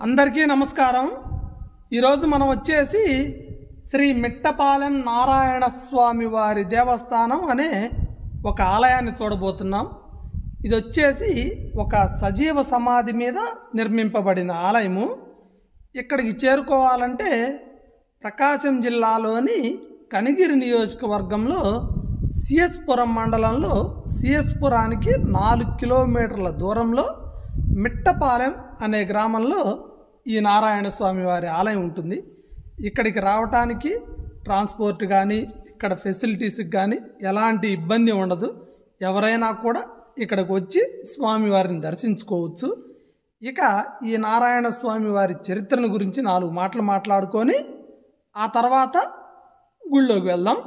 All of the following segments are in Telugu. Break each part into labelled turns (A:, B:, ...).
A: అందరికీ నమస్కారం ఈరోజు మనం వచ్చేసి శ్రీ మిట్టపాలెం నారాయణ స్వామి వారి దేవస్థానం అనే ఒక ఆలయాన్ని చూడబోతున్నాం ఇది వచ్చేసి ఒక సజీవ సమాధి మీద నిర్మింపబడిన ఆలయము ఇక్కడికి చేరుకోవాలంటే ప్రకాశం జిల్లాలోని కనిగిరి నియోజకవర్గంలో సిఎస్పురం మండలంలో సిఎస్పురానికి నాలుగు కిలోమీటర్ల దూరంలో మిట్టపాలెం అనే గ్రామంలో ఈ నారాయణ స్వామి వారి ఆలయం ఉంటుంది ఇక్కడికి రావటానికి ట్రాన్స్పోర్ట్ కానీ ఇక్కడ ఫెసిలిటీస్కి కానీ ఎలాంటి ఇబ్బంది ఉండదు ఎవరైనా కూడా ఇక్కడికి వచ్చి స్వామివారిని దర్శించుకోవచ్చు ఇక ఈ నారాయణ స్వామి వారి చరిత్రను గురించి నాలుగు మాటలు మాట్లాడుకొని ఆ తర్వాత గుళ్ళోకి వెళ్దాం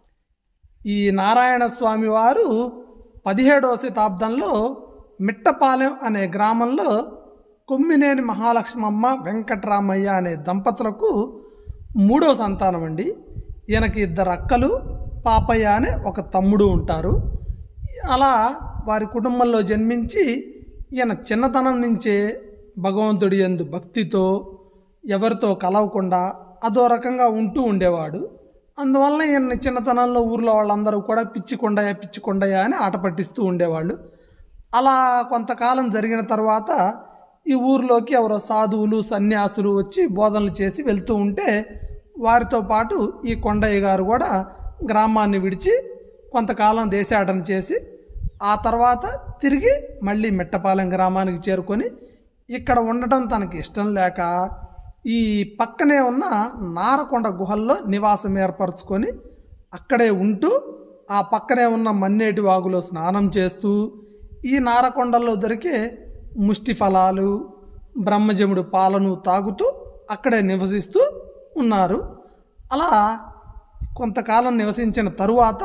A: ఈ నారాయణ స్వామి వారు పదిహేడవ శతాబ్దంలో మిట్టపాలెం అనే గ్రామంలో కొమ్మినేని మహాలక్ష్మమ్మ వెంకటరామయ్య అనే దంపతులకు మూడో సంతానం అండి ఈయనకి ఇద్దరు అక్కలు పాపయ్య అనే ఒక తమ్ముడు ఉంటారు అలా వారి కుటుంబంలో జన్మించి ఈయన చిన్నతనం నుంచే భగవంతుడి యందు భక్తితో ఎవరితో కలవకుండా అదో రకంగా ఉంటూ ఉండేవాడు అందువలన ఈయన చిన్నతనంలో ఊర్లో వాళ్ళందరూ కూడా పిచ్చి కొండయ్య పిచ్చి కొండయ్య అని ఆట పట్టిస్తూ ఉండేవాళ్ళు అలా కొంతకాలం జరిగిన తర్వాత ఈ ఊర్లోకి ఎవరో సాధువులు సన్యాసులు వచ్చి బోధనలు చేసి వెళ్తూ ఉంటే వారితో పాటు ఈ కొండయ్య గారు కూడా గ్రామాన్ని విడిచి కొంతకాలం దేశాటన చేసి ఆ తర్వాత తిరిగి మళ్ళీ మెట్టపాలెం గ్రామానికి చేరుకొని ఇక్కడ ఉండటం తనకి ఇష్టం లేక ఈ పక్కనే ఉన్న నారకొండ గుహల్లో నివాసం ఏర్పరచుకొని అక్కడే ఉంటూ ఆ పక్కనే ఉన్న మన్నేటి వాగులో స్నానం చేస్తూ ఈ నారకొండల్లో దొరికే ముష్టి ఫలాలు బ్రహ్మజముడు పాలను తాగుతూ అక్కడే నివసిస్తూ ఉన్నారు అలా కొంతకాలం నివసించిన తరువాత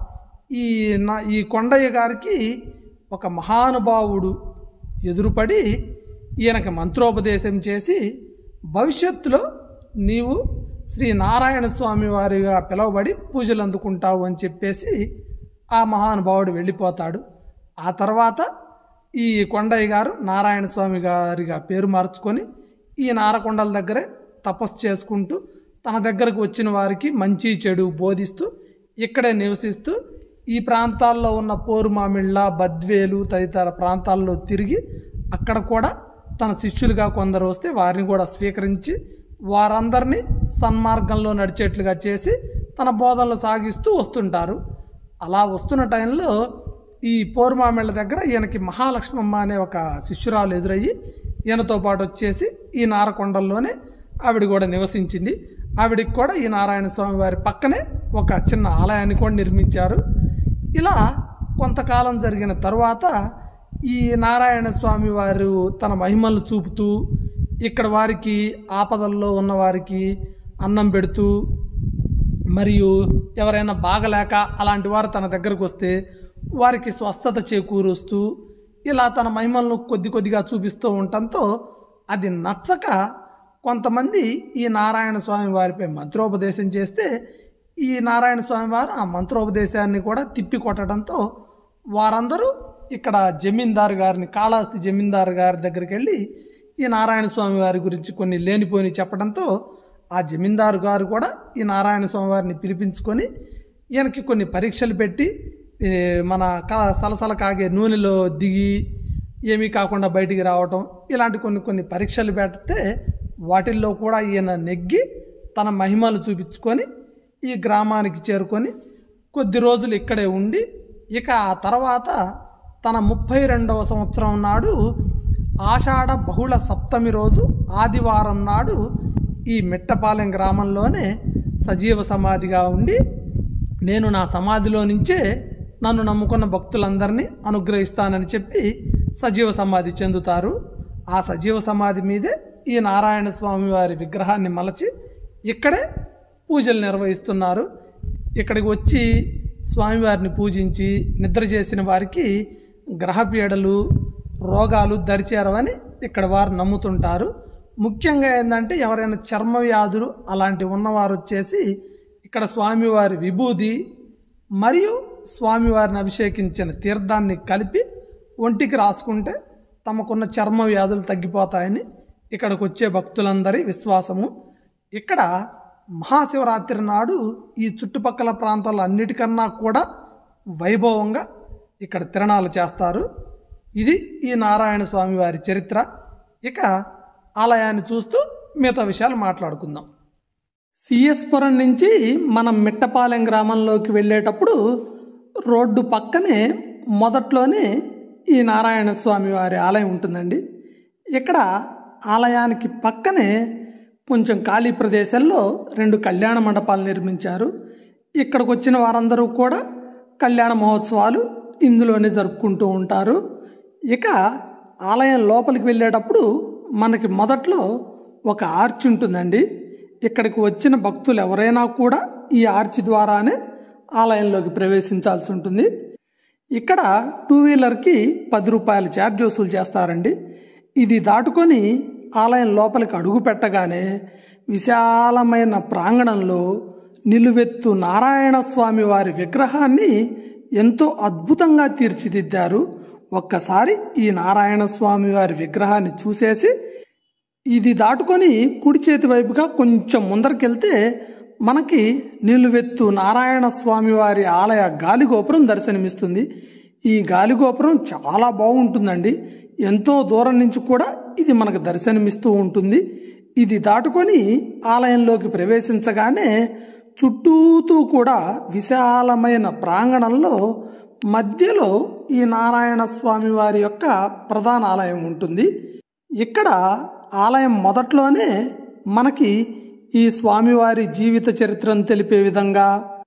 A: ఈ నా ఈ కొండయ్య గారికి ఒక మహానుభావుడు ఎదురుపడి ఈయనకి మంత్రోపదేశం చేసి భవిష్యత్తులో నీవు శ్రీ నారాయణ స్వామి వారిగా పిలువబడి పూజలు అందుకుంటావు అని చెప్పేసి ఆ మహానుభావుడు వెళ్ళిపోతాడు ఆ తర్వాత ఈ కొండయ్య గారు నారాయణ స్వామి గారిగా పేరు మార్చుకొని ఈ నారకొండల దగ్గరే తపస్సు చేసుకుంటూ తన దగ్గరకు వచ్చిన వారికి మంచి చెడు బోధిస్తూ ఇక్కడే నివసిస్తూ ఈ ప్రాంతాల్లో ఉన్న పోరుమామిళ్ళ బద్వేలు తదితర ప్రాంతాల్లో తిరిగి అక్కడ కూడా తన శిష్యులుగా కొందరు వస్తే వారిని కూడా స్వీకరించి వారందరినీ సన్మార్గంలో నడిచేట్లుగా చేసి తన బోధనలు సాగిస్తూ వస్తుంటారు అలా వస్తున్న టైంలో ఈ పోరుమామిళ్ళ దగ్గర ఈయనకి మహాలక్ష్మమ్మ అనే ఒక శిష్యురాలు ఎదురయ్యి ఈయనతో పాటు వచ్చేసి ఈ నారకొండల్లోనే ఆవిడ కూడా నివసించింది ఆవిడికి కూడా ఈ నారాయణ స్వామి వారి పక్కనే ఒక చిన్న ఆలయాన్ని కూడా నిర్మించారు ఇలా కొంతకాలం జరిగిన తరువాత ఈ నారాయణ స్వామి వారు తన మహిమలను చూపుతూ ఇక్కడ వారికి ఆపదల్లో ఉన్న వారికి అన్నం పెడుతూ మరియు ఎవరైనా బాగలేక అలాంటి వారు తన దగ్గరకు వస్తే వారికి స్వస్థత చేకూరుస్తూ ఇలా తన మహిమలను కొద్ది కొద్దిగా చూపిస్తూ ఉండటంతో అది నచ్చక కొంతమంది ఈ నారాయణ స్వామి వారిపై మంత్రోపదేశం చేస్తే ఈ నారాయణ స్వామి వారు ఆ మంత్రోపదేశాన్ని కూడా తిప్పి కొట్టడంతో వారందరూ ఇక్కడ జమీందారు గారిని కాళహస్తి జమీందారు గారి దగ్గరికి వెళ్ళి ఈ నారాయణ స్వామి వారి గురించి కొన్ని లేనిపోని చెప్పడంతో ఆ జమీందారు గారు కూడా ఈ నారాయణ స్వామి వారిని పిలిపించుకొని ఈయనకి కొన్ని పరీక్షలు పెట్టి ఈ మన క సలసల కాగే నూనెలో దిగి ఏమీ కాకుండా బయటికి రావటం ఇలాంటి కొన్ని కొన్ని పరీక్షలు పెడితే వాటిల్లో కూడా ఈయన నెగ్గి తన మహిమలు చూపించుకొని ఈ గ్రామానికి చేరుకొని కొద్ది రోజులు ఇక్కడే ఉండి ఇక ఆ తర్వాత తన ముప్పై రెండవ సంవత్సరం నాడు ఆషాఢ బహుళ సప్తమి రోజు ఆదివారం నాడు ఈ మిట్టపాలెం గ్రామంలోనే సజీవ సమాధిగా ఉండి నేను నా సమాధిలో నుంచే నన్ను నమ్ముకున్న భక్తులందరినీ అనుగ్రహిస్తానని చెప్పి సజీవ సమాధి చెందుతారు ఆ సజీవ సమాధి మీదే ఈ నారాయణ స్వామి వారి విగ్రహాన్ని మలచి ఇక్కడే పూజలు నిర్వహిస్తున్నారు ఇక్కడికి వచ్చి స్వామివారిని పూజించి నిద్ర చేసిన వారికి గ్రహపీడలు రోగాలు దరిచేరవని ఇక్కడ వారు నమ్ముతుంటారు ముఖ్యంగా ఏంటంటే ఎవరైనా చర్మ వ్యాధులు అలాంటివి ఉన్నవారు వచ్చేసి ఇక్కడ స్వామివారి విభూది మరియు స్వామివారిని అభిషేకించిన తీర్థాన్ని కలిపి ఒంటికి రాసుకుంటే తమకున్న చర్మ వ్యాధులు తగ్గిపోతాయని ఇక్కడికి వచ్చే భక్తులందరి విశ్వాసము ఇక్కడ మహాశివరాత్రి నాడు ఈ చుట్టుపక్కల ప్రాంతాల్లో అన్నిటికన్నా కూడా వైభవంగా ఇక్కడ తిరణాలు చేస్తారు ఇది ఈ నారాయణ స్వామి వారి చరిత్ర ఇక ఆలయాన్ని చూస్తూ మిగతా విషయాలు మాట్లాడుకుందాం సిఎస్పురం నుంచి మనం మిట్టపాలెం గ్రామంలోకి వెళ్ళేటప్పుడు రోడ్డు పక్కనే మొదట్లోనే ఈ నారాయణ స్వామి వారి ఆలయం ఉంటుందండి ఇక్కడ ఆలయానికి పక్కనే కొంచెం ఖాళీ ప్రదేశంలో రెండు కళ్యాణ మండపాలు నిర్మించారు ఇక్కడికి వచ్చిన వారందరూ కూడా కళ్యాణ మహోత్సవాలు ఇందులోనే జరుపుకుంటూ ఉంటారు ఇక ఆలయం లోపలికి వెళ్ళేటప్పుడు మనకి మొదట్లో ఒక ఆర్చ్ ఉంటుందండి ఇక్కడికి వచ్చిన భక్తులు ఎవరైనా కూడా ఈ ఆర్చ్ ద్వారానే ఆలయంలోకి ప్రవేశించాల్సి ఉంటుంది ఇక్కడ టూ వీలర్కి పది రూపాయల ఛార్జ్ వసూలు చేస్తారండి ఇది దాటుకొని ఆలయం లోపలికి అడుగు పెట్టగానే విశాలమైన ప్రాంగణంలో నిలువెత్తు నారాయణ స్వామి వారి విగ్రహాన్ని ఎంతో అద్భుతంగా తీర్చిదిద్దారు ఒక్కసారి ఈ నారాయణ స్వామి వారి విగ్రహాన్ని చూసేసి ఇది దాటుకొని కుడి చేతి వైపుగా కొంచెం ముందరకెళ్తే మనకి నిలువెత్తు నారాయణ స్వామి వారి ఆలయ గాలిగోపురం దర్శనమిస్తుంది ఈ గాలిగోపురం చాలా బాగుంటుందండి ఎంతో దూరం నుంచి కూడా ఇది మనకు దర్శనమిస్తూ ఉంటుంది ఇది దాటుకొని ఆలయంలోకి ప్రవేశించగానే చుట్టూతూ కూడా విశాలమైన ప్రాంగణంలో మధ్యలో ఈ నారాయణ స్వామి వారి యొక్క ప్రధాన ఆలయం ఉంటుంది ఇక్కడ ఆలయం మొదట్లోనే మనకి ఈ స్వామివారి జీవిత చరిత్రను తెలిపే విధంగా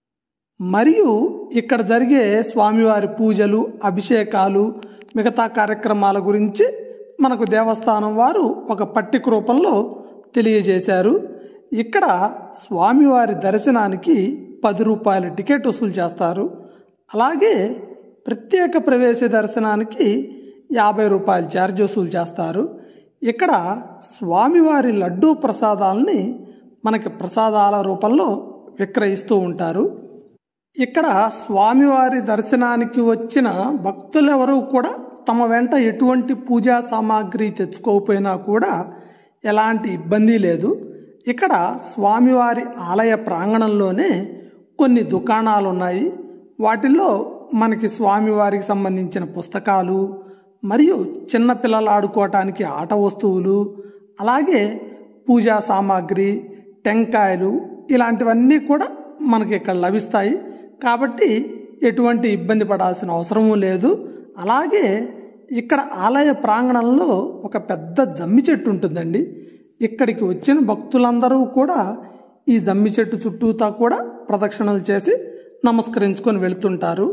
A: మరియు ఇక్కడ జరిగే స్వామివారి పూజలు అభిషేకాలు మిగతా కార్యక్రమాల గురించి మనకు దేవస్థానం వారు ఒక పట్టిక రూపంలో తెలియజేశారు ఇక్కడ స్వామివారి దర్శనానికి పది రూపాయల టికెట్ వసూలు చేస్తారు అలాగే ప్రత్యేక ప్రవేశ దర్శనానికి యాభై రూపాయల ఛార్జ్ వసూలు చేస్తారు ఇక్కడ స్వామివారి లడ్డూ ప్రసాదాలని మనకి ప్రసాదాల రూపంలో విక్రయిస్తూ ఉంటారు ఇక్కడ స్వామివారి దర్శనానికి వచ్చిన భక్తులెవరూ కూడా తమ వెంట ఎటువంటి పూజా సామాగ్రి తెచ్చుకోకపోయినా కూడా ఎలాంటి ఇబ్బంది లేదు ఇక్కడ స్వామివారి ఆలయ ప్రాంగణంలోనే కొన్ని దుకాణాలు ఉన్నాయి వాటిల్లో మనకి స్వామివారికి సంబంధించిన పుస్తకాలు మరియు చిన్నపిల్లలు ఆడుకోవటానికి ఆట వస్తువులు అలాగే పూజా సామాగ్రి టెంకాయలు ఇలాంటివన్నీ కూడా మనకి ఇక్కడ లభిస్తాయి కాబట్టి ఎటువంటి ఇబ్బంది పడాల్సిన అవసరము లేదు అలాగే ఇక్కడ ఆలయ ప్రాంగణంలో ఒక పెద్ద జమ్మి చెట్టు ఉంటుందండి ఇక్కడికి వచ్చిన భక్తులందరూ కూడా ఈ జమ్మి చెట్టు చుట్టూతా కూడా ప్రదక్షిణలు చేసి నమస్కరించుకొని వెళుతుంటారు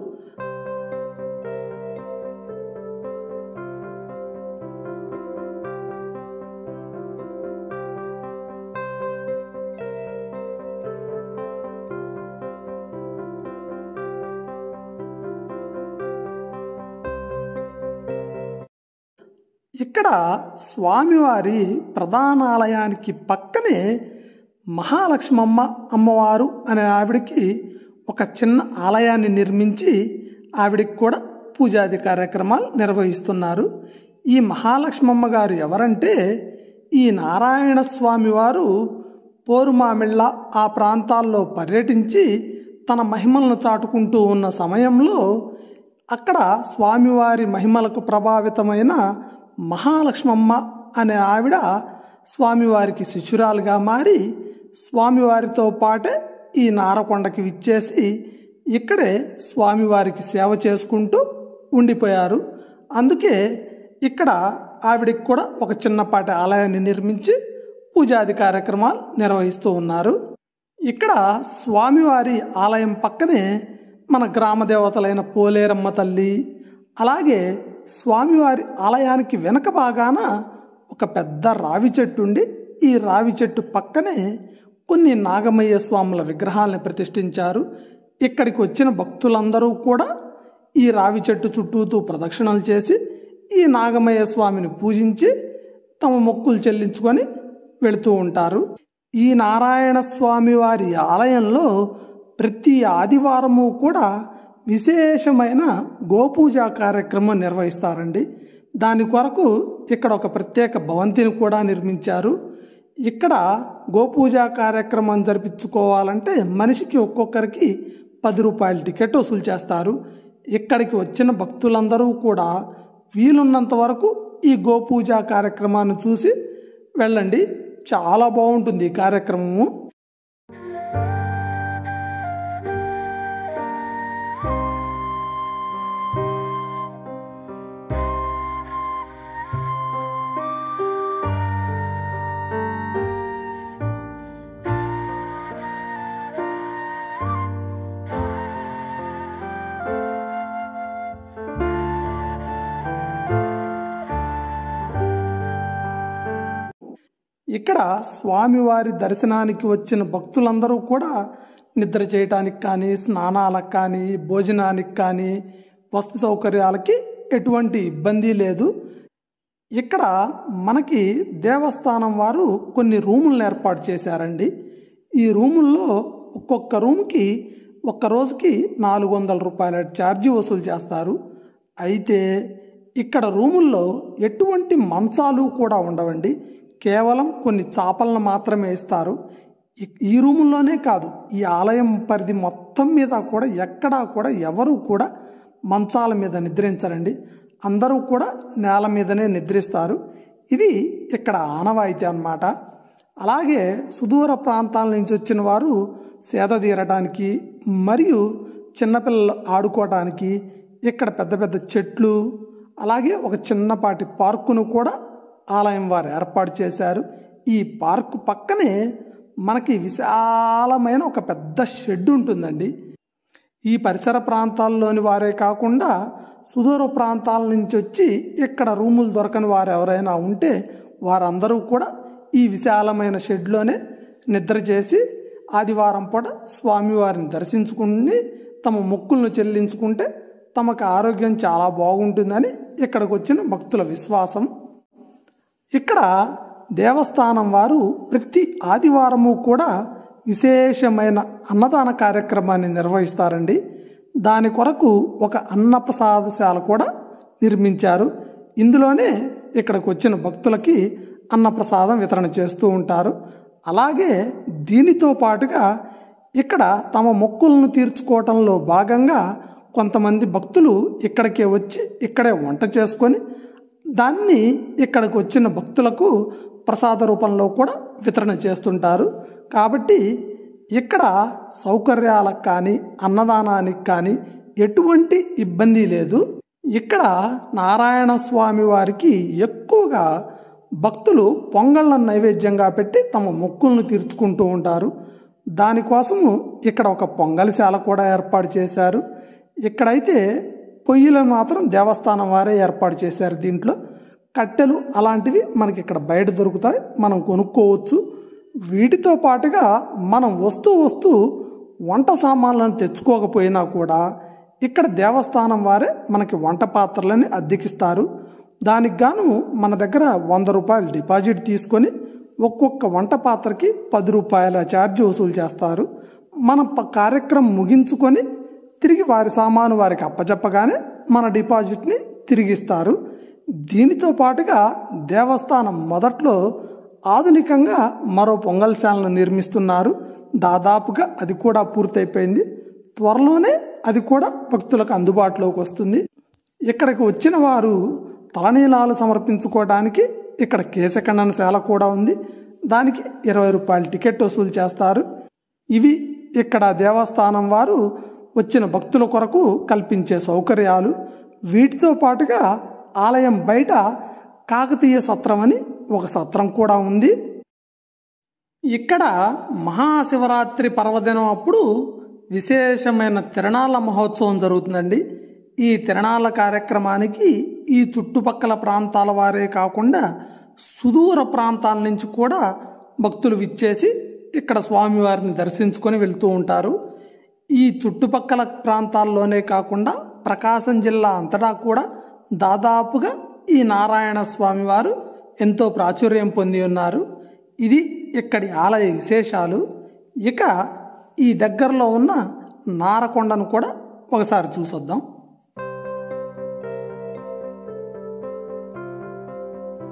A: ఇక్కడ స్వామివారి ప్రధాన ఆలయానికి పక్కనే మహాలక్ష్మమ్మ అమ్మవారు అనే ఆవిడకి ఒక చిన్న ఆలయాన్ని నిర్మించి ఆవిడికి కూడా పూజాది కార్యక్రమాలు నిర్వహిస్తున్నారు ఈ మహాలక్ష్మమ్మ గారు ఎవరంటే ఈ నారాయణ స్వామి వారు పోరుమామిళ్ళ ఆ ప్రాంతాల్లో పర్యటించి తన మహిమలను చాటుకుంటూ ఉన్న సమయంలో అక్కడ స్వామివారి మహిమలకు ప్రభావితమైన మహాలక్ష్మమ్మ అనే ఆవిడ స్వామివారికి శిష్యురాలుగా మారి స్వామివారితో పాటే ఈ నారకొండకి విచ్చేసి ఇక్కడే స్వామివారికి సేవ చేసుకుంటూ ఉండిపోయారు అందుకే ఇక్కడ ఆవిడికి కూడా ఒక చిన్నపాటి ఆలయాన్ని నిర్మించి పూజాది కార్యక్రమాలు నిర్వహిస్తూ ఉన్నారు ఇక్కడ స్వామివారి ఆలయం పక్కనే మన గ్రామ దేవతలైన పోలేరమ్మ తల్లి అలాగే స్వామివారి ఆలయానికి వెనక భాగాన ఒక పెద్ద రావి చెట్టు ఉండి ఈ రావి చెట్టు పక్కనే కొన్ని నాగమయ్య స్వాముల విగ్రహాలను ప్రతిష్ఠించారు ఇక్కడికి వచ్చిన భక్తులందరూ కూడా ఈ రావి చెట్టు చుట్టూతూ ప్రదక్షిణలు చేసి ఈ నాగమయ్య స్వామిని పూజించి తమ మొక్కులు చెల్లించుకొని వెళుతూ ఉంటారు ఈ నారాయణ స్వామి వారి ఆలయంలో ప్రతి ఆదివారము కూడా విశేషమైన గోపూజ కార్యక్రమం నిర్వహిస్తారండి దాని కొరకు ఇక్కడ ఒక ప్రత్యేక భవంతిని కూడా నిర్మించారు ఇక్కడ గోపూజ కార్యక్రమం జరిపించుకోవాలంటే మనిషికి ఒక్కొక్కరికి పది రూపాయల టికెట్ వసూలు చేస్తారు ఇక్కడికి వచ్చిన భక్తులందరూ కూడా వీలున్నంత వరకు ఈ గోపూజ కార్యక్రమాన్ని చూసి వెళ్ళండి చాలా బాగుంటుంది ఈ కార్యక్రమము ఇక్కడ స్వామివారి దర్శనానికి వచ్చిన భక్తులందరూ కూడా నిద్ర చేయటానికి కానీ స్నానాలకు కానీ భోజనానికి కానీ వస్తు సౌకర్యాలకి ఎటువంటి ఇబ్బంది లేదు ఇక్కడ మనకి దేవస్థానం వారు కొన్ని రూములను ఏర్పాటు చేశారండి ఈ రూముల్లో ఒక్కొక్క రూమ్కి ఒక్క రోజుకి నాలుగు వందల రూపాయల ఛార్జీ వసూలు చేస్తారు అయితే ఇక్కడ రూముల్లో ఎటువంటి మంచాలు కూడా ఉండవండి కేవలం కొన్ని చాపలను మాత్రమే ఇస్తారు ఇ- ఈ రూముల్లోనే కాదు ఈ ఆలయం పరిధి మొత్తం మీద కూడా ఎక్కడా కూడా ఎవరు కూడా మంచాల మీద నిద్రించరండి అందరూ కూడా నేల మీదనే నిద్రిస్తారు ఇది ఇక్కడ ఆనవాయితీ అన్నమాట అలాగే సుదూర ప్రాంతాల నుంచి వచ్చిన వారు సేద తీరడానికి మరియు చిన్నపిల్లలు ఆడుకోవడానికి ఇక్కడ పెద్ద పెద్ద చెట్లు అలాగే ఒక చిన్నపాటి పార్కును కూడా ఆలయం వారు ఏర్పాటు చేశారు ఈ పార్కు పక్కనే మనకి విశాలమైన ఒక పెద్ద షెడ్ ఉంటుందండి ఈ పరిసర ప్రాంతాల్లోని వారే కాకుండా సుదూర ప్రాంతాల నుంచి వచ్చి ఇక్కడ రూములు దొరకని వారు ఎవరైనా ఉంటే వారందరూ కూడా ఈ విశాలమైన షెడ్లోనే నిద్ర చేసి ఆదివారం పూట స్వామివారిని దర్శించుకుని తమ మొక్కులను చెల్లించుకుంటే తమకు ఆరోగ్యం చాలా బాగుంటుందని ఇక్కడికి వచ్చిన భక్తుల విశ్వాసం ఇక్కడ దేవస్థానం వారు ప్రతి ఆదివారము కూడా విశేషమైన అన్నదాన కార్యక్రమాన్ని నిర్వహిస్తారండి దాని కొరకు ఒక అన్నప్రసాదశాల కూడా నిర్మించారు ఇందులోనే ఇక్కడికి వచ్చిన భక్తులకి అన్నప్రసాదం వితరణ చేస్తూ ఉంటారు అలాగే దీనితో పాటుగా ఇక్కడ తమ మొక్కులను తీర్చుకోవటంలో భాగంగా కొంతమంది భక్తులు ఇక్కడికే వచ్చి ఇక్కడే వంట చేసుకొని దాన్ని ఇక్కడికి వచ్చిన భక్తులకు ప్రసాద రూపంలో కూడా వితరణ చేస్తుంటారు కాబట్టి ఇక్కడ సౌకర్యాలకు కానీ అన్నదానానికి కానీ ఎటువంటి ఇబ్బంది లేదు ఇక్కడ నారాయణ స్వామి వారికి ఎక్కువగా భక్తులు పొంగళ్ళను నైవేద్యంగా పెట్టి తమ మొక్కులను తీర్చుకుంటూ ఉంటారు దానికోసము ఇక్కడ ఒక పొంగలిశాల కూడా ఏర్పాటు చేశారు ఇక్కడైతే పొయ్యిలు మాత్రం దేవస్థానం వారే ఏర్పాటు చేశారు దీంట్లో కట్టెలు అలాంటివి మనకి ఇక్కడ బయట దొరుకుతాయి మనం కొనుక్కోవచ్చు వీటితో పాటుగా మనం వస్తూ వస్తూ వంట సామాన్లను తెచ్చుకోకపోయినా కూడా ఇక్కడ దేవస్థానం వారే మనకి వంట పాత్రలని అద్దెకిస్తారు దానికి గాను మన దగ్గర వంద రూపాయలు డిపాజిట్ తీసుకొని ఒక్కొక్క వంట పాత్రకి పది రూపాయల ఛార్జ్ వసూలు చేస్తారు మన ప- కార్యక్రమం ముగించుకొని తిరిగి వారి సామాను వారికి అప్పచెప్పగానే మన డిపాజిట్ని తిరిగిస్తారు దీనితో పాటుగా దేవస్థానం మొదట్లో ఆధునికంగా మరో పొంగల్శాలను నిర్మిస్తున్నారు దాదాపుగా అది కూడా పూర్తయిపోయింది త్వరలోనే అది కూడా భక్తులకు అందుబాటులోకి వస్తుంది ఇక్కడికి వచ్చిన వారు తలనీలాలు సమర్పించుకోవడానికి ఇక్కడ కేశఖండనశాల కూడా ఉంది దానికి ఇరవై రూపాయల టికెట్ వసూలు చేస్తారు ఇవి ఇక్కడ దేవస్థానం వారు వచ్చిన భక్తుల కొరకు కల్పించే సౌకర్యాలు వీటితో పాటుగా ఆలయం బయట కాకతీయ సత్రం అని ఒక సత్రం కూడా ఉంది ఇక్కడ మహాశివరాత్రి పర్వదినం అప్పుడు విశేషమైన తిరణాల మహోత్సవం జరుగుతుందండి ఈ తిరణాల కార్యక్రమానికి ఈ చుట్టుపక్కల ప్రాంతాల వారే కాకుండా సుదూర ప్రాంతాల నుంచి కూడా భక్తులు విచ్చేసి ఇక్కడ స్వామివారిని దర్శించుకొని వెళ్తూ ఉంటారు ఈ చుట్టుపక్కల ప్రాంతాల్లోనే కాకుండా ప్రకాశం జిల్లా అంతటా కూడా దాదాపుగా ఈ నారాయణ స్వామి వారు ఎంతో ప్రాచుర్యం పొంది ఉన్నారు ఇది ఇక్కడి ఆలయ విశేషాలు ఇక ఈ దగ్గరలో ఉన్న నారకొండను కూడా ఒకసారి చూసొద్దాం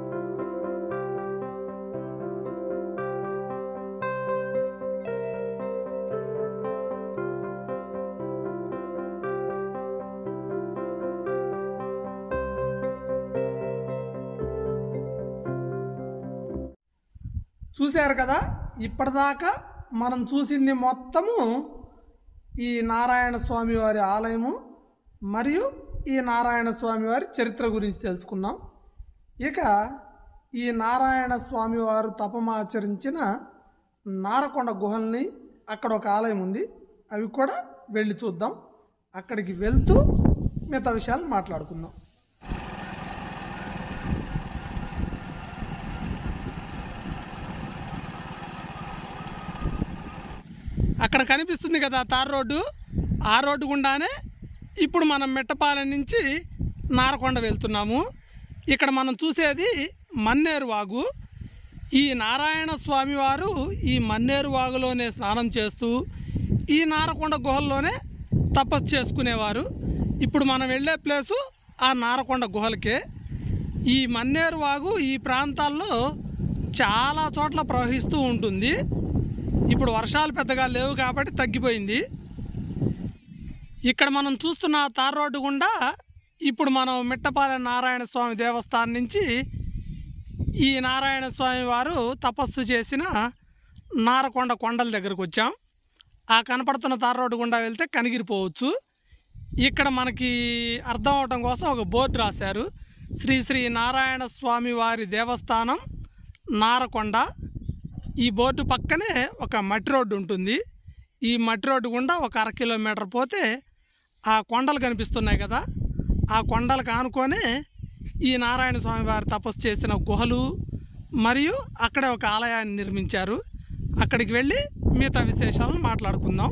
A: చూశారు కదా ఇప్పటిదాకా మనం చూసింది మొత్తము ఈ నారాయణ స్వామి వారి ఆలయము మరియు ఈ నారాయణ స్వామి వారి చరిత్ర గురించి తెలుసుకున్నాం ఇక ఈ నారాయణ స్వామి వారు తపమాచరించిన నారకొండ గుహల్ని అక్కడ ఒక ఆలయం ఉంది అవి కూడా వెళ్ళి చూద్దాం అక్కడికి వెళ్తూ మిగతా విషయాలు మాట్లాడుకుందాం అక్కడ కనిపిస్తుంది కదా తార్ రోడ్డు ఆ రోడ్డు గుండానే ఇప్పుడు మనం మెట్టపాలెం నుంచి నారకొండ వెళ్తున్నాము ఇక్కడ మనం చూసేది మన్నేరు వాగు ఈ నారాయణ స్వామి వారు ఈ మన్నేరు వాగులోనే స్నానం చేస్తూ ఈ నారకొండ గుహల్లోనే తపస్సు చేసుకునేవారు ఇప్పుడు మనం వెళ్ళే ప్లేసు ఆ నారకొండ గుహలకే ఈ మన్నేరు వాగు ఈ ప్రాంతాల్లో చాలా చోట్ల ప్రవహిస్తూ ఉంటుంది ఇప్పుడు వర్షాలు పెద్దగా లేవు కాబట్టి తగ్గిపోయింది ఇక్కడ మనం చూస్తున్న తార్ రోడ్డు గుండా ఇప్పుడు మనం మిట్టపాలెం నారాయణ స్వామి దేవస్థానం నుంచి ఈ నారాయణ స్వామి వారు తపస్సు చేసిన నారకొండ కొండల దగ్గరకు వచ్చాం ఆ కనపడుతున్న తార్ రోడ్డు గుండా వెళ్తే కనిగిరిపోవచ్చు ఇక్కడ మనకి అర్థం అవటం కోసం ఒక బోర్డు రాశారు శ్రీ శ్రీ నారాయణ స్వామి వారి దేవస్థానం నారకొండ ఈ బోర్డు పక్కనే ఒక మట్టి రోడ్డు ఉంటుంది ఈ మట్టి రోడ్డు గుండా ఒక అర కిలోమీటర్ పోతే ఆ కొండలు కనిపిస్తున్నాయి కదా ఆ కొండలకు ఆనుకొనే ఈ నారాయణ స్వామి వారి తపస్సు చేసిన గుహలు మరియు అక్కడే ఒక ఆలయాన్ని నిర్మించారు అక్కడికి వెళ్ళి మిగతా విశేషాలను మాట్లాడుకుందాం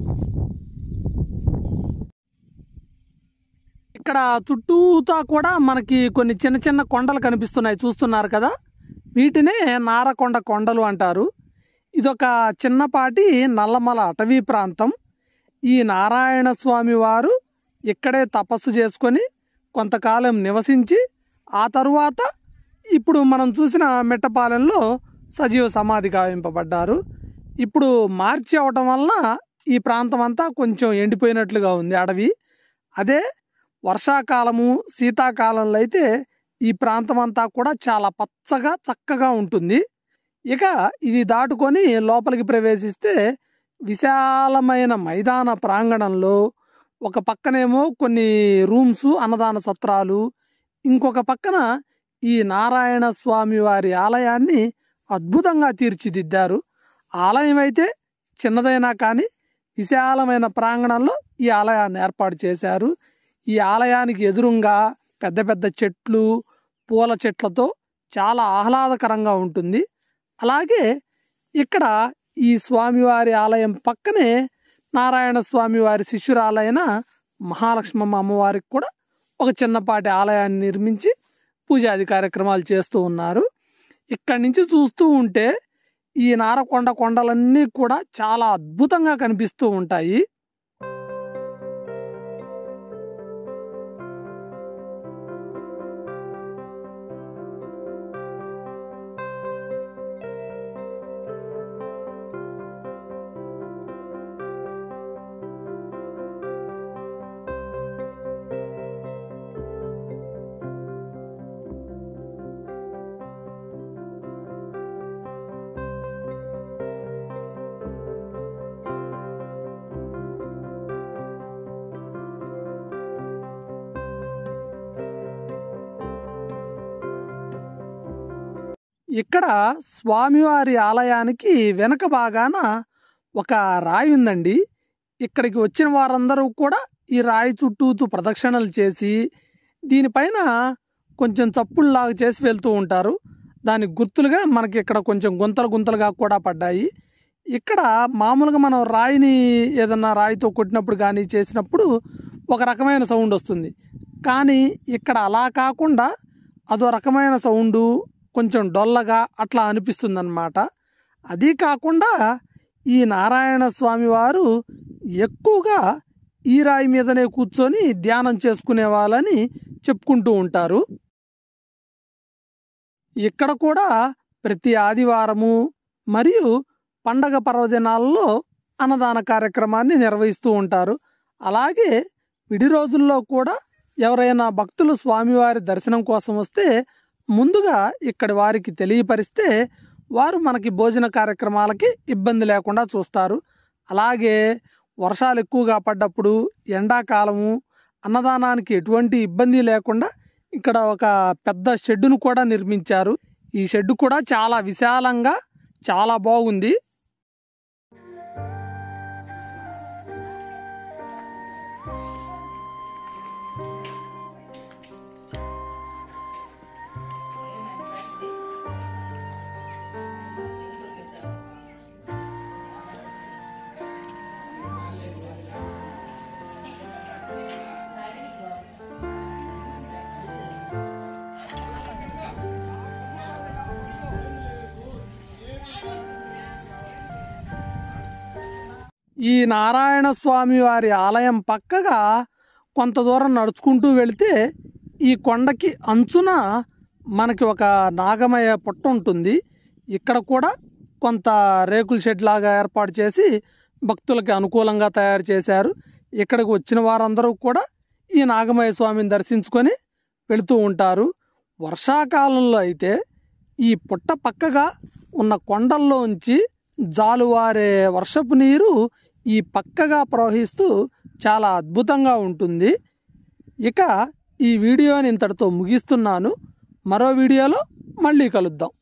A: ఇక్కడ చుట్టూతా కూడా మనకి కొన్ని చిన్న చిన్న కొండలు కనిపిస్తున్నాయి చూస్తున్నారు కదా వీటినే నారకొండ కొండలు అంటారు ఇదొక చిన్నపాటి నల్లమల అటవీ ప్రాంతం ఈ నారాయణ స్వామి వారు ఇక్కడే తపస్సు చేసుకొని కొంతకాలం నివసించి ఆ తరువాత ఇప్పుడు మనం చూసిన మెట్టపాలెంలో సజీవ సమాధి గావింపబడ్డారు ఇప్పుడు మార్చి అవటం వలన ఈ ప్రాంతం అంతా కొంచెం ఎండిపోయినట్లుగా ఉంది అడవి అదే వర్షాకాలము శీతాకాలంలో అయితే ఈ ప్రాంతం అంతా కూడా చాలా పచ్చగా చక్కగా ఉంటుంది ఇక ఇది దాటుకొని లోపలికి ప్రవేశిస్తే విశాలమైన మైదాన ప్రాంగణంలో ఒక పక్కనేమో కొన్ని రూమ్స్ అన్నదాన సత్రాలు ఇంకొక పక్కన ఈ నారాయణ స్వామి వారి ఆలయాన్ని అద్భుతంగా తీర్చిదిద్దారు ఆలయం అయితే చిన్నదైనా కానీ విశాలమైన ప్రాంగణంలో ఈ ఆలయాన్ని ఏర్పాటు చేశారు ఈ ఆలయానికి ఎదురుగా పెద్ద పెద్ద చెట్లు పూల చెట్లతో చాలా ఆహ్లాదకరంగా ఉంటుంది అలాగే ఇక్కడ ఈ స్వామివారి ఆలయం పక్కనే నారాయణ స్వామి వారి శిష్యురాలైన మహాలక్ష్మమ్మ అమ్మవారికి కూడా ఒక చిన్నపాటి ఆలయాన్ని నిర్మించి పూజాది కార్యక్రమాలు చేస్తూ ఉన్నారు ఇక్కడి నుంచి చూస్తూ ఉంటే ఈ నారకొండ కొండలన్నీ కూడా చాలా అద్భుతంగా కనిపిస్తూ ఉంటాయి ఇక్కడ స్వామివారి ఆలయానికి వెనక భాగాన ఒక రాయి ఉందండి ఇక్కడికి వచ్చిన వారందరూ కూడా ఈ రాయి చుట్టూతూ ప్రదక్షిణలు చేసి దీనిపైన కొంచెం చప్పుల్లాగా చేసి వెళ్తూ ఉంటారు దానికి గుర్తులుగా మనకి ఇక్కడ కొంచెం గుంతలు గుంతలుగా కూడా పడ్డాయి ఇక్కడ మామూలుగా మనం రాయిని ఏదన్నా రాయితో కొట్టినప్పుడు కానీ చేసినప్పుడు ఒక రకమైన సౌండ్ వస్తుంది కానీ ఇక్కడ అలా కాకుండా అదో రకమైన సౌండు కొంచెం డొల్లగా అట్లా అనిపిస్తుంది అనమాట అది కాకుండా ఈ నారాయణ స్వామి వారు ఎక్కువగా ఈ రాయి మీదనే కూర్చొని ధ్యానం చేసుకునే వాళ్ళని చెప్పుకుంటూ ఉంటారు ఇక్కడ కూడా ప్రతి ఆదివారము మరియు పండగ పర్వదినాల్లో అన్నదాన కార్యక్రమాన్ని నిర్వహిస్తూ ఉంటారు అలాగే విడి రోజుల్లో కూడా ఎవరైనా భక్తులు స్వామివారి దర్శనం కోసం వస్తే ముందుగా ఇక్కడి వారికి తెలియపరిస్తే వారు మనకి భోజన కార్యక్రమాలకి ఇబ్బంది లేకుండా చూస్తారు అలాగే వర్షాలు ఎక్కువగా పడ్డప్పుడు ఎండాకాలము అన్నదానానికి ఎటువంటి ఇబ్బంది లేకుండా ఇక్కడ ఒక పెద్ద షెడ్డును కూడా నిర్మించారు ఈ షెడ్ కూడా చాలా విశాలంగా చాలా బాగుంది ఈ నారాయణ స్వామి వారి ఆలయం పక్కగా కొంత దూరం నడుచుకుంటూ వెళితే ఈ కొండకి అంచున మనకి ఒక నాగమయ పుట్ట ఉంటుంది ఇక్కడ కూడా కొంత రేకుల షెడ్ లాగా ఏర్పాటు చేసి భక్తులకి అనుకూలంగా తయారు చేశారు ఇక్కడికి వచ్చిన వారందరూ కూడా ఈ నాగమయ స్వామిని దర్శించుకొని వెళుతూ ఉంటారు వర్షాకాలంలో అయితే ఈ పుట్ట పక్కగా ఉన్న కొండల్లోంచి జాలువారే వర్షపు నీరు ఈ పక్కగా ప్రవహిస్తూ చాలా అద్భుతంగా ఉంటుంది ఇక ఈ వీడియోని ఇంతటితో ముగిస్తున్నాను మరో వీడియోలో మళ్ళీ కలుద్దాం